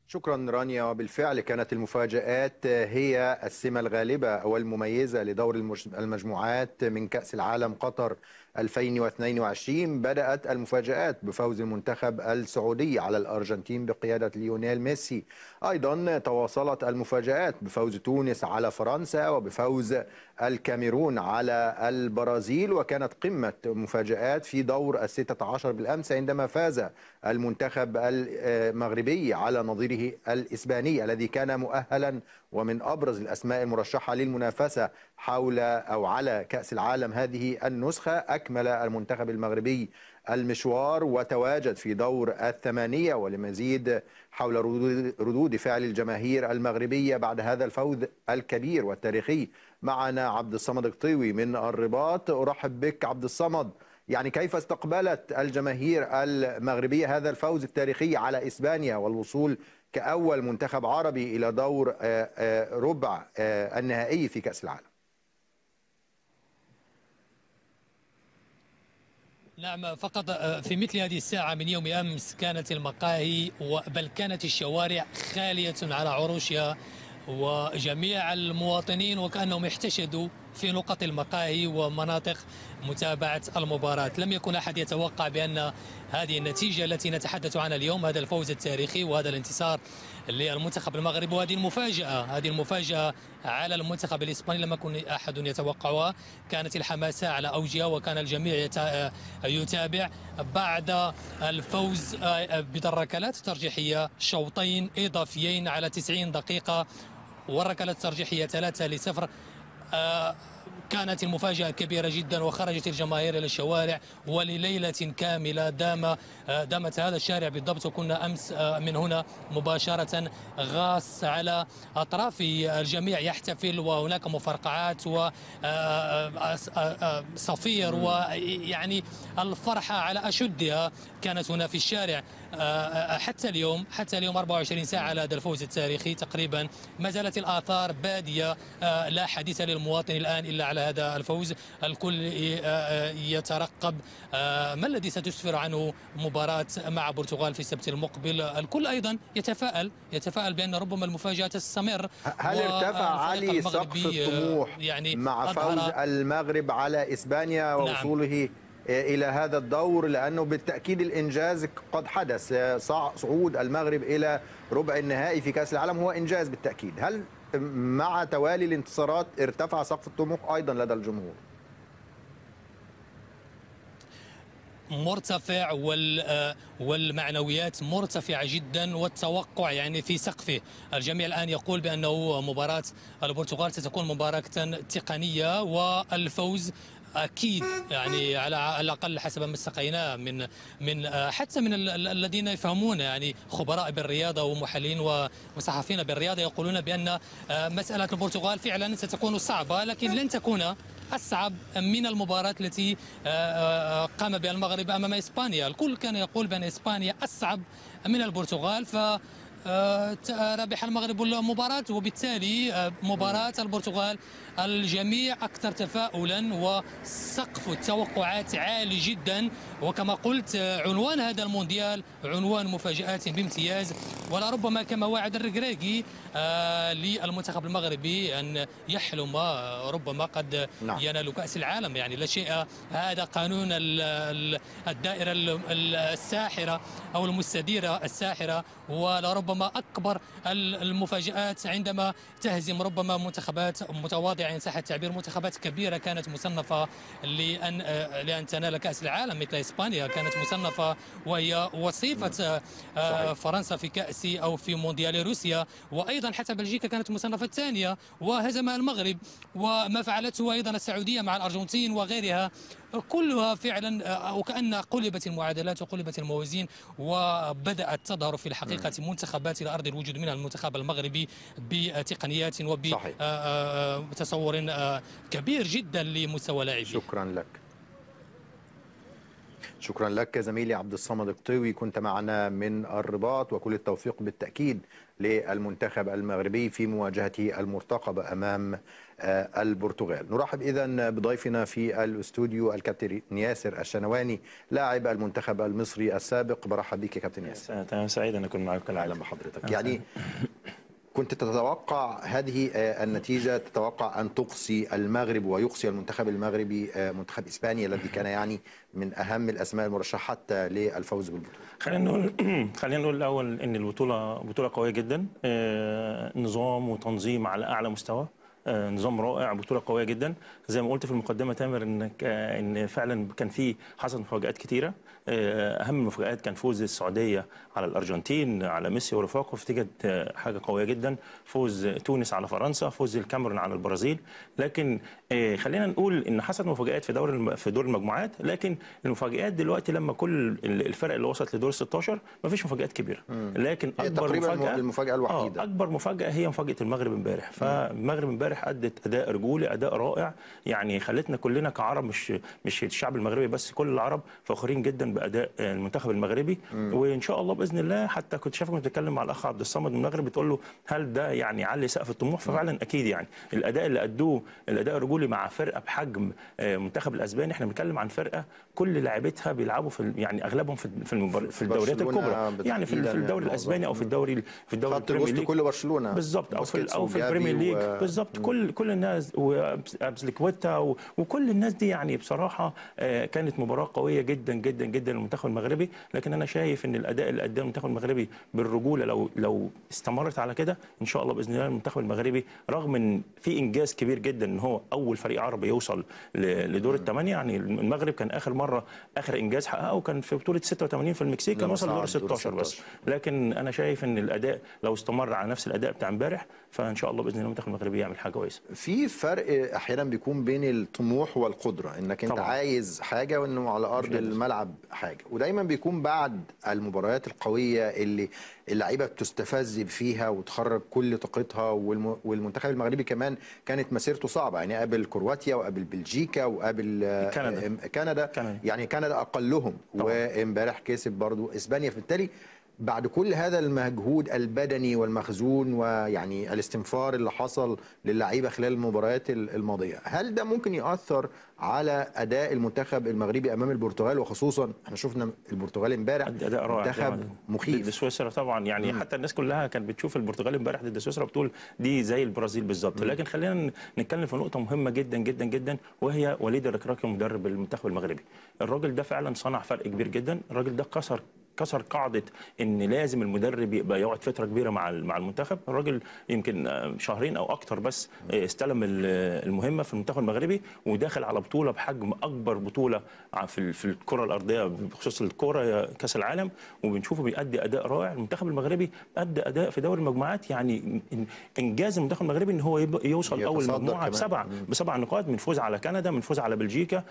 شكرا رانيا وبالفعل كانت المفاجآت هي السمة الغالبة والمميزة لدور المجموعات من كأس العالم قطر 2022 بدأت المفاجآت بفوز المنتخب السعودي على الأرجنتين بقيادة ليونيل ميسي أيضا تواصلت المفاجآت بفوز تونس على فرنسا وبفوز الكاميرون على البرازيل وكانت قمة مفاجآت في دور الستة عشر بالأمس عندما فاز المنتخب المغربي على نظيره الإسباني الذي كان مؤهلا ومن أبرز الأسماء المرشحة للمنافسة حول أو على كأس العالم هذه النسخة أكمل المنتخب المغربي المشوار وتواجد في دور الثمانية ولمزيد حول ردود فعل الجماهير المغربية بعد هذا الفوز الكبير والتاريخي معنا عبد الصمد القطيوي من الرباط أرحب بك عبد الصمد يعني كيف استقبلت الجماهير المغربية هذا الفوز التاريخي على إسبانيا والوصول كأول منتخب عربي إلى دور ربع النهائي في كأس العالم نعم فقط في مثل هذه الساعة من يوم أمس كانت المقاهي بل كانت الشوارع خالية على عروشها وجميع المواطنين وكأنهم احتشدوا في نقط المقاهي ومناطق متابعة المباراة لم يكن أحد يتوقع بأن هذه النتيجة التي نتحدث عنها اليوم هذا الفوز التاريخي وهذا الانتصار للمنتخب المغربي وهذه المفاجأة هذه المفاجأة على المنتخب الإسباني لم يكن أحد يتوقعها كانت الحماسة على أوجها وكان الجميع يتابع بعد الفوز بالركلات الترجيحية شوطين إضافيين على 90 دقيقة والركلات الترجيحية 3 لصفر كانت المفاجأة كبيرة جدا وخرجت الجماهير إلى الشوارع ولليلة كاملة دام دامت هذا الشارع بالضبط وكنا أمس من هنا مباشرة غاص على أطراف الجميع يحتفل وهناك مفرقعات وصفير ويعني الفرحة على أشدها كانت هنا في الشارع حتى اليوم حتى اليوم 24 ساعة على هذا الفوز التاريخي تقريبا ما زالت الآثار بادية لا حديث للمواطن الآن إلا على هذا الفوز الكل يترقب ما الذي ستسفر عنه مباراة مع البرتغال في السبت المقبل الكل أيضا يتفائل يتفائل بأن ربما المفاجأة تستمر هل ارتفع علي سقف الطموح يعني مع فوز المغرب على إسبانيا ووصوله نعم. إلى هذا الدور لأنه بالتأكيد الإنجاز قد حدث صعود المغرب إلى ربع النهائي في كأس العالم هو إنجاز بالتأكيد هل مع توالي الانتصارات ارتفع سقف الطموح أيضا لدى الجمهور مرتفع وال والمعنويات مرتفعة جدا والتوقع يعني في سقفه الجميع الآن يقول بأنه مباراة البرتغال ستكون مباراة تقنية والفوز اكيد يعني على الاقل حسب ما استقيناه من من حتى من الذين يفهمون يعني خبراء بالرياضه ومحللين وصحفيين بالرياضه يقولون بان مساله البرتغال فعلا ستكون صعبه لكن لن تكون أصعب من المباراة التي قام بها المغرب أمام إسبانيا الكل كان يقول بأن إسبانيا أصعب من البرتغال ف ربح المغرب المباراة وبالتالي مباراة البرتغال الجميع أكثر تفاؤلا وسقف التوقعات عالي جدا وكما قلت عنوان هذا المونديال عنوان مفاجآت بامتياز ولربما كما وعد الركراكي للمنتخب المغربي أن يحلم ربما قد نعم. ينال كأس العالم يعني لا شيء هذا قانون الدائرة الساحرة أو المستديرة الساحرة ولربما أكبر المفاجآت عندما تهزم ربما منتخبات متواضعة يعني صح التعبير منتخبات كبيرة كانت مصنفة لأن لأن تنال كأس العالم مثل إسبانيا كانت مصنفة وهي وصيفة فرنسا في كأس أو في مونديال روسيا وأيضا حتى بلجيكا كانت مصنفة الثانية وهزم المغرب وما فعلته أيضا السعودية مع الأرجنتين وغيرها كلها فعلا وكأن قلبت المعادلات وقلبت الموازين وبدأت تظهر في الحقيقة منتخبات إلى أرض الوجود منها المنتخب المغربي بتقنيات وبتصور كبير جدا لمستوى لاعبيه شكرا لك شكرا لك زميلي عبد الصمد القطيوي كنت معنا من الرباط وكل التوفيق بالتأكيد للمنتخب المغربي في مواجهته المرتقبة أمام البرتغال نرحب إذا بضيفنا في الاستوديو الكابتن ياسر الشنواني لاعب المنتخب المصري السابق برحب بك كابتن ياسر أنا سعيد أن أكون معك أهلا بحضرتك يعني كنت تتوقع هذه النتيجة تتوقع أن تقصي المغرب ويقصي المنتخب المغربي منتخب إسبانيا الذي كان يعني من أهم الأسماء المرشحة حتى للفوز بالبطولة خلينا نقول خلينا نقول الأول أن البطولة بطولة قوية جدا نظام وتنظيم على أعلى مستوى نظام رائع بطوله قويه جدا زي ما قلت في المقدمه تامر انك ان فعلا كان في حصلت مفاجات كتيره اهم المفاجات كان فوز السعوديه على الارجنتين على ميسي ورفاقه فدي حاجه قويه جدا فوز تونس على فرنسا فوز الكاميرون على البرازيل لكن خلينا نقول ان حصلت مفاجات في دور في دور المجموعات لكن المفاجات دلوقتي لما كل الفرق اللي وصلت لدور 16 ما فيش مفاجات كبيره لكن اكبر مفاجاه المفاجاه الوحيده اكبر مفاجاه هي مفاجاه المغرب امبارح فالمغرب امبارح ادت اداء رجولي اداء رائع يعني خلتنا كلنا كعرب مش مش الشعب المغربي بس كل العرب فخورين جدا باداء المنتخب المغربي م. وان شاء الله باذن الله حتى كنت شايفك بتتكلم مع الاخ عبد الصمد من المغرب بتقول له هل ده يعني علي سقف الطموح ففعلا اكيد يعني الاداء اللي ادوه الاداء الرجولي مع فرقه بحجم المنتخب الاسباني احنا بنتكلم عن فرقه كل لاعبتها بيلعبوا في يعني اغلبهم في في, في الدوريات الكبرى يعني في, في الدوري الاسباني او في الدوري في الدوري البريمير ليج كل برشلونه بالظبط او في او في البريمير ليج و... بالظبط كل كل الناس وابزليكويتا وكل الناس دي يعني بصراحه كانت مباراه قويه جدا جدا جدا للمنتخب المغربي لكن انا شايف ان الاداء اللي قدمه المنتخب المغربي بالرجوله لو لو استمرت على كده ان شاء الله باذن الله المنتخب المغربي رغم ان في انجاز كبير جدا ان هو اول فريق عربي يوصل لدور الثمانيه يعني المغرب كان اخر مره اخر انجاز حققه كان في بطوله 86 في المكسيك كان وصل لدور 16 بس لكن انا شايف ان الاداء لو استمر على نفس الاداء بتاع امبارح فان شاء الله باذن الله المنتخب المغربي يعمل حاجه كويسه في فرق احيانا بيكون بين الطموح والقدره انك انت طبعا. عايز حاجه وانه على ارض الملعب حاجه ودايما بيكون بعد المباريات القويه اللي اللعيبه بتستفز فيها وتخرج كل طاقتها والمنتخب المغربي كمان كانت مسيرته صعبه يعني قابل كرواتيا وقابل بلجيكا وقابل كندا كندا, كندا. يعني كندا اقلهم وامبارح كسب برضو اسبانيا فبالتالي بعد كل هذا المجهود البدني والمخزون ويعني الاستنفار اللي حصل للعيبه خلال المباريات الماضيه هل ده ممكن ياثر على اداء المنتخب المغربي امام البرتغال وخصوصا احنا شفنا البرتغال امبارح اداء رائع منتخب مخيف ضد سويسرا طبعا يعني مم. حتى الناس كلها كانت بتشوف البرتغال امبارح ضد سويسرا بتقول دي زي البرازيل بالظبط لكن خلينا نتكلم في نقطه مهمه جدا جدا جدا وهي وليد الركراكي مدرب المنتخب المغربي الراجل ده فعلا صنع فرق كبير جدا الراجل ده كسر كسر قاعده ان لازم المدرب يبقى يقعد فتره كبيره مع مع المنتخب الراجل يمكن شهرين او اكتر بس استلم المهمه في المنتخب المغربي وداخل على بطوله بحجم اكبر بطوله في في الكره الارضيه بخصوص الكره كاس العالم وبنشوفه بيأدي اداء رائع المنتخب المغربي ادى اداء في دوري المجموعات يعني انجاز المنتخب المغربي ان هو يوصل اول مجموعه بسبع بسبع نقاط من فوز على كندا من فوز على بلجيكا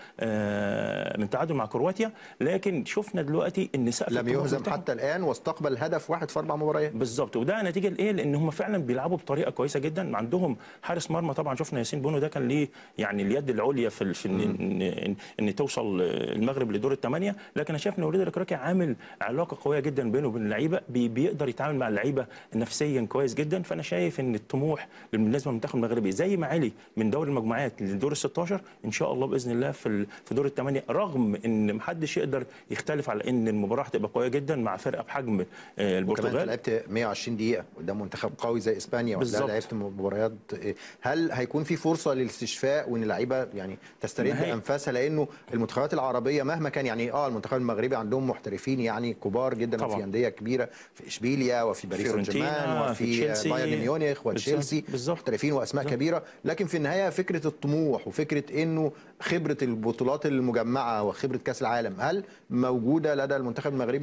من تعادل مع كرواتيا لكن شفنا دلوقتي ان سقف لم يهزم حتى الان واستقبل هدف واحد في اربع مباريات بالظبط وده نتيجه لايه لان هم فعلا بيلعبوا بطريقه كويسه جدا عندهم حارس مرمى طبعا شفنا ياسين بونو ده كان ليه يعني اليد العليا في, في ان, إن, إن, إن توصل المغرب لدور الثمانيه لكن انا شايف ان وليد الكراكي عامل علاقه قويه جدا بينه وبين اللعيبه بي بيقدر يتعامل مع اللعيبه نفسيا كويس جدا فانا شايف ان الطموح بالنسبه للمنتخب المغربي زي ما علي من دور المجموعات لدور ال 16 ان شاء الله باذن الله في في دور الثمانيه رغم ان محدش يقدر يختلف على ان المباراه هتبقى قويه جدا مع فرقه بحجم البرتغال وكمان لعبت 120 دقيقه قدام منتخب قوي زي اسبانيا ولا لعبت مباريات هل هيكون في فرصه للاستشفاء وان اللعيبه يعني تسترد انفاسها لانه المنتخبات العربيه مهما كان يعني اه المنتخب المغربي عندهم محترفين يعني كبار جدا طبعا. وفي انديه كبيره في اشبيليا وفي باريس سان جيرمان وفي بايرن ميونخ وتشيلسي محترفين واسماء بالزبط. كبيره لكن في النهايه فكره الطموح وفكره انه خبره البطولات المجمعه وخبره كاس العالم هل موجوده لدى المنتخب المغربي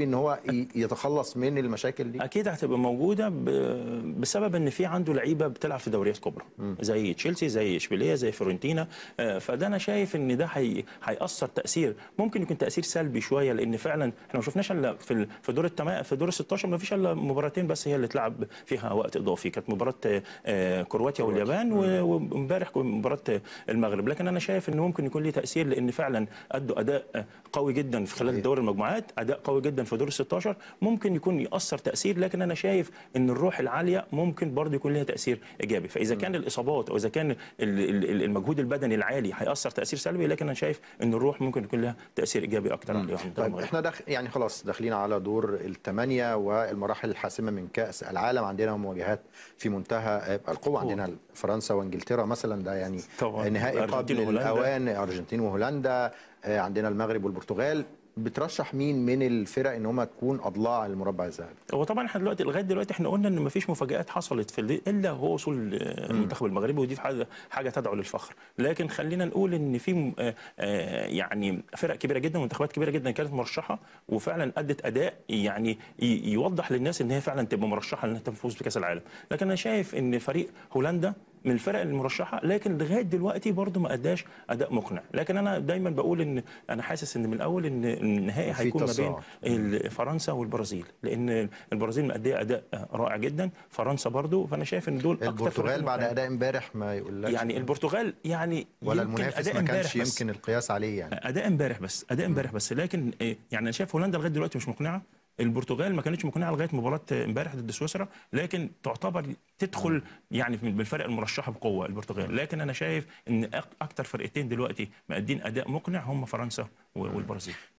ان هو ي- يتخلص من المشاكل دي اكيد هتبقى موجوده ب- بسبب ان في عنده لعيبه بتلعب في دوريات كبرى زي تشيلسي زي اشبيليه زي فيورنتينا آه، فده انا شايف ان ده هي- هياثر تاثير ممكن يكون تاثير سلبي شويه لان فعلا احنا ما شفناش الا في ال- في دور التما في دور ال 16 ما فيش الا مباراتين بس هي اللي اتلعب فيها وقت اضافي كانت مباراه آه، كرواتيا واليابان و- وامبارح كان مباراه المغرب لكن انا شايف انه ممكن يكون ليه تاثير لان فعلا ادوا اداء قوي جدا في خلال صحيح. دور المجموعات اداء قوي جدا في دور ال 16 ممكن يكون ياثر تاثير لكن انا شايف ان الروح العاليه ممكن برضه يكون لها تاثير ايجابي فاذا كان الاصابات او اذا كان ال- ال- المجهود البدني العالي هياثر تاثير سلبي لكن انا شايف ان الروح ممكن يكون لها تاثير ايجابي اكتر على طيب احنا دخ... يعني خلاص داخلين على دور الثمانية والمراحل الحاسمة من كأس العالم عندنا مواجهات في منتهى القوة عندنا فرنسا وانجلترا مثلا ده يعني طبعاً. نهائي الأرجنتين قبل وهولندا. الأوان أرجنتين وهولندا آه، عندنا المغرب والبرتغال بترشح مين من الفرق ان هم تكون اضلاع المربع الذهبي هو طبعا احنا دلوقتي لغايه دلوقتي احنا قلنا ان مفيش مفاجات حصلت في اللي الا هو وصول آه، المنتخب المغربي ودي حاجه حاجه تدعو للفخر لكن خلينا نقول ان في م- آه، آه، يعني فرق كبيره جدا ومنتخبات كبيره جدا كانت مرشحه وفعلا ادت اداء يعني ي- يوضح للناس ان هي فعلا تبقى مرشحه انها تفوز بكاس العالم لكن انا شايف ان فريق هولندا من الفرق المرشحه لكن لغايه دلوقتي برضه ما اداش اداء مقنع لكن انا دايما بقول ان انا حاسس ان من الاول ان النهائي في هيكون ما بين تصاعد. ال- فرنسا والبرازيل لان البرازيل مأديه اداء رائع جدا فرنسا برضو فانا شايف ان دول اكتر البرتغال فرقتين بعد مقنعين. اداء امبارح ما يقولكش يعني البرتغال يعني ولا يمكن المنافس أداء ما امبارح كانش بس. يمكن القياس عليه يعني اداء امبارح بس اداء امبارح بس لكن إيه، يعني انا شايف هولندا لغايه دلوقتي مش مقنعه البرتغال ما كانتش مقنعه لغايه مباراه امبارح ضد سويسرا لكن تعتبر تدخل يعني من الفرق المرشحه بقوه البرتغال لكن انا شايف ان أك- اكتر فرقتين دلوقتي مأدين اداء مقنع هم فرنسا و- والبرازيل